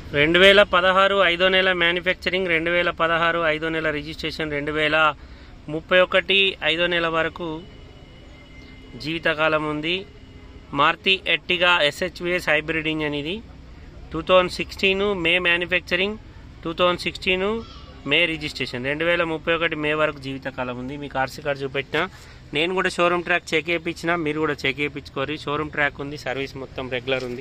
రెండు వేల పదహారు ఐదో నెల మ్యానుఫ్యాక్చరింగ్ రెండు వేల పదహారు ఐదో నెల రిజిస్ట్రేషన్ రెండు వేల ముప్పై ఒకటి ఐదో నెల వరకు జీవితకాలం ఉంది Maruti Ertiga SHVS hybrid engine ఇది two thousand sixteen May manufacturing two thousand sixteen May registration రెండు వేల ముప్పై ఒకటి మే వరకు జీవితకాలం ఉంది మీకు ఆర్సీ కార్డు చూపెట్టిన నేను కూడా షోరూమ్ ట్రాక్ చెక్ చేయించిన మీరు కూడా చెక్ చేయించుకోరు షోరూమ్ ట్రాక్ ఉంది సర్వీస్ మొత్తం రెగ్యులర్ ఉంది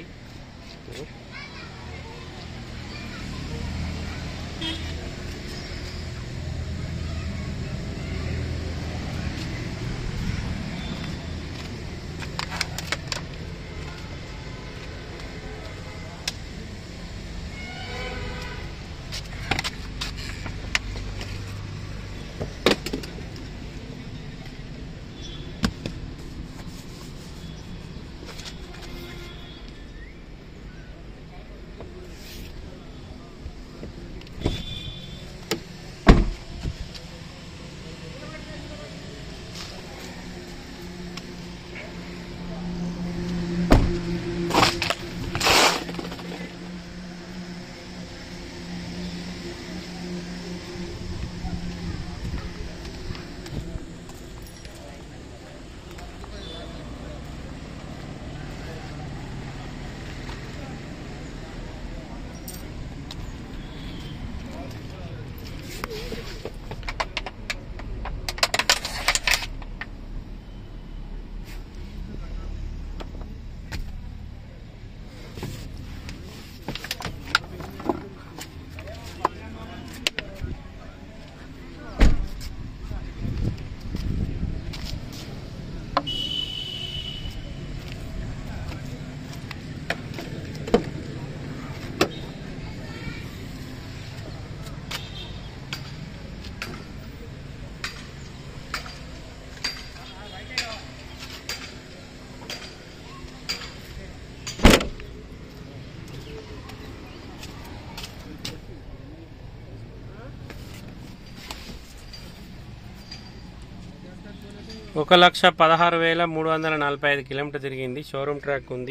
ఒక లక్ష పదహారు వేల మూడు వందల నలభై ఐదు కిలోమీటర్ తిరిగింది షోరూమ్ ట్రాక్ ఉంది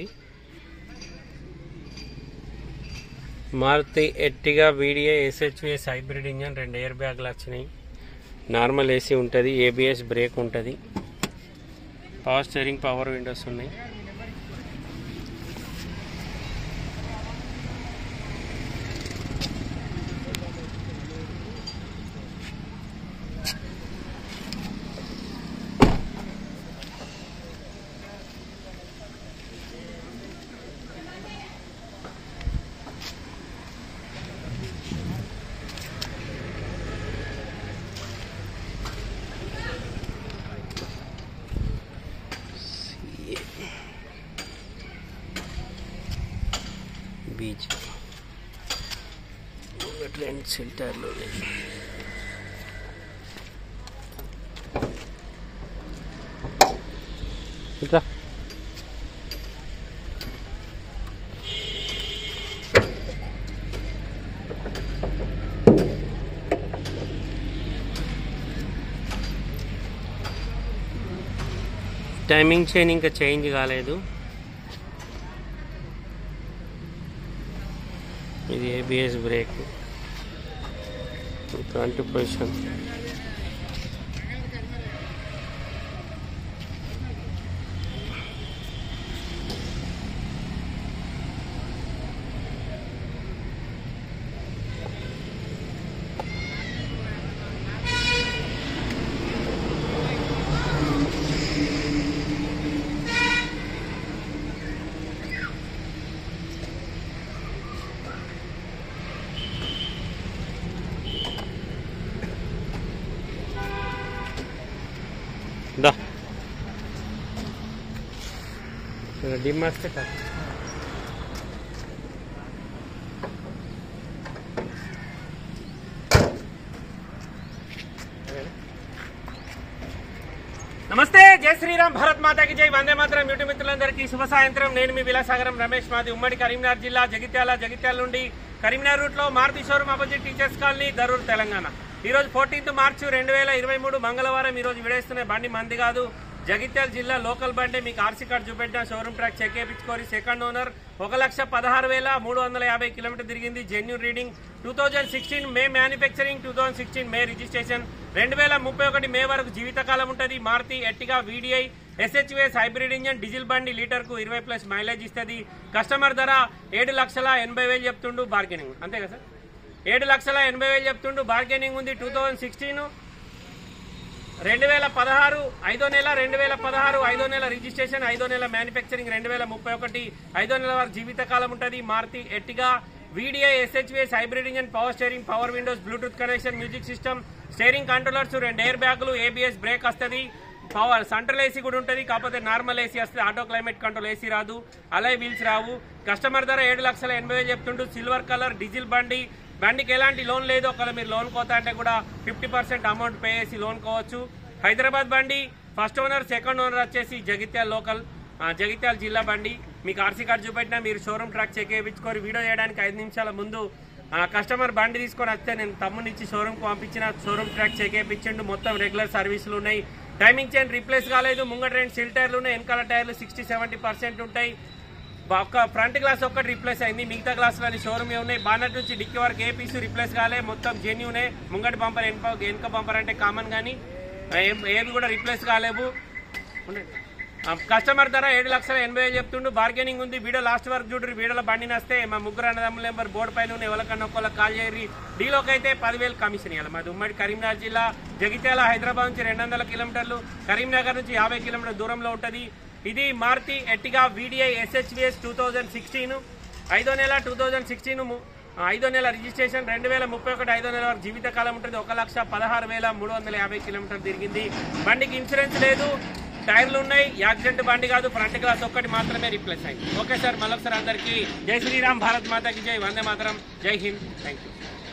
Maruti Ertiga video SHVS hybrid engine రెండు ఎయిర్ బ్యాగ్లు వచ్చినాయి నార్మల్ ఏసీ ఉంటుంది ఏబిఎస్ బ్రేక్ ఉంటుంది పవర్ స్టీరింగ్ పవర్ విండోస్ ఉన్నాయి బీచ్ రెండు సెల్టార్లు ఉన్నాయి ఇట్లా టైమింగ్ చైన్ ఇంకా చేంజ్ కాలేదు ఇది ఏబిఎస్ బ్రేక్ ఫ్రంట్ పొజిషన్ దా డిమ్ వస్తే కాదు నమస్తే జై శ్రీరామ్ భారత్ మాతాకి జై వందే మాత్రం యూట్యూబ్ మిత్రులందరికీ శుభ సాయంత్రం నేను మీ విలాసాగరం రమేష్ మాది ఉమ్మడి కరీంనగర్ జిల్లా జగిత్యాల జగిత్యాల నుండి కరీంనగర్ రూట్ లో Maruti showroom opposite teachers colony Darur Telangana ఈ రోజు ఫోర్టీన్త్ మార్చి రెండు వేల ఇరవై మూడు మంగళవారం ఈ రోజు విడేస్తున్న బండి మంది కాదు జగిత్యాల జిల్లా లోకల్ బండి మీకు ఆర్సీ కార్డు చూపెట్టిన షోరూమ్ ట్రాక్ చెక్ చేయించుకోరి సెకండ్ ఓనర్ ఒక లక్ష పదహారు వేల మూడు వందల యాభై కిలోమీటర్ తిరిగింది genuine reading two thousand sixteen May manufacturing two thousand sixteen May registration రెండు వేల ముప్పై ఒకటి మే వరకు జీవితకాలం ఉంటుంది Maruti Ertiga VDI SHVS hybrid engine diesel బండి లీటర్ కు ఇరవై ప్లస్ మైలేజ్ ఇస్తుంది కస్టమర్ ధర ఏడు లక్షల ఎనభై వేలు చెప్తుండు బార్గెనింగ్ అంతే కదా సార్ ఏడు లక్షల ఎనభై వేలు చెప్తుండు బార్గెనింగ్ ఉంది టూ థౌజండ్ సిక్స్టీన్ రెండు వేల పదహారు ఐదో నెల రెండు వేల పదహారు ఐదో నెల రిజిస్ట్రేషన్ ఐదో నెల మ్యానుఫ్యాక్చరింగ్ రెండు వేల ముప్పై ఒకటి ఐదో నెల వరకు జీవితకాలం ఉంటుంది Maruti Ertiga VDI SHVS hybrid engine power steering power windows Bluetooth connection music system steering controllers రెండు ఎయిర్ బ్యాగులు ఏబిఎస్ బ్రేక్ వస్తుంది పవర్ సెంట్రల్ ఏసీ కూడా ఉంటుంది కాకపోతే నార్మల్ ఏసీ వస్తుంది ఆటో క్లైమేట్ కంట్రోల్ ఏసీ రాదు అలాగే వీల్స్ రావు కస్టమర్ ధర ఏడు లక్షల ఎనభై వేలు చెప్తుంటూ సిల్వర్ కలర్ డీజిల్ బండి బండికి ఎలాంటి లోన్ లేదు ఒకవేళ మీరు లోన్ కోతా అంటే కూడా ఫిఫ్టీ పర్సెంట్ అమౌంట్ పే చేసి లోన్ కోవచ్చు హైదరాబాద్ బండి ఫస్ట్ ఓనర్ సెకండ్ ఓనర్ వచ్చేసి జగిత్యాల లోకల్ ఆ, జగిత్యాల జిల్లా బండి మీకు ఆర్సీ కార్డు చూపెట్టినా మీరు షోరూమ్ ట్రాక్ చెక్ చేయించుకొని వీడియో చేయడానికి ఐదు నిమిషాల ముందు ఆ, కస్టమర్ బండి తీసుకొని వస్తే నేను తమ్ముని ఇచ్చి షోరూమ్కి పంపించిన షోరూమ్ ట్రాక్ చెక్ చేయించండు మొత్తం రెగ్యులర్ సర్వీసులు ఉన్నాయి టైమింగ్ చైన్ రీప్లేస్ కాలేదు ముంగట రెండు సిల్ టైర్లు ఉన్నాయి వెనకాల టైర్లు సిక్స్టీ సెవెంటీ పర్సెంట్ ఉంటాయి ఒక్క ఫ్రంట్ గ్లాస్ ఒక్కటి రిప్లేస్ అయింది మిగతా గ్లాసులు అన్ని షోరూమ్ ఉన్నాయి బానట్ నుంచి డిక్కీ వరకు ఏ పీసు రిప్లేస్ కాలే మొత్తం జెన్యునే ముంగటి బంపర్ వెనక వెనక బంపర్ అంటే కామన్ కానీ ఏం- ఏవి కూడా రిప్లేస్ కాలేవు ఉండండి. ఆ, కస్టమర్ ధర ఏడు లక్షల ఎనభై వేలు చెప్తుండు బార్గెనింగ్ ఉంది వీడియో లాస్ట్ వరకు చూడరు వీడియోలో బండి వస్తే మా ముగ్గురు అన్నదమ్ముల నెంబర్ బోర్డు పైన ఉన్న ఎవరికన్నా ఒక్కళ్ళకి కాల్ చేయరి డీలోకి అయితే పదివేలు కమిషన్ ఇవ్వాలి మాది ఉమ్మడి కరీంనగర్ జిల్లా జగిత్యాల హైదరాబాద్ నుంచి రెండు వందల కిలోమీటర్లు కరీంనగర్ నుంచి యాభై కిలోమీటర్ల దూరంలో ఉంటుంది ఇది Maruti Ertiga VDI SHVS two thousand sixteen ఐదో నెల టూ థౌజండ్ సిక్స్టీన్ ఐదో నెల రిజిస్ట్రేషన్ రెండు వేల ముప్పై ఒకటి ఐదో నెల వరకు జీవితకాలం ఉంటుంది ఒక లక్ష పదహారు వేల మూడు వందల యాభై కిలోమీటర్లు తిరిగింది బండికి ఇన్సూరెన్స్ లేదు టైర్లు ఉన్నాయి యాక్సిడెంట్ బండి కాదు ఫ్రంట్ గ్లాస్ ఒక్కటి మాత్రమే రీప్లేస్ అయింది ఓకే సార్ మళ్ళొకసారి అందరికీ జై శ్రీరామ్ భారత్ మాతాకి జై వందే మాతరం జై హింద్ థ్యాంక్ యూ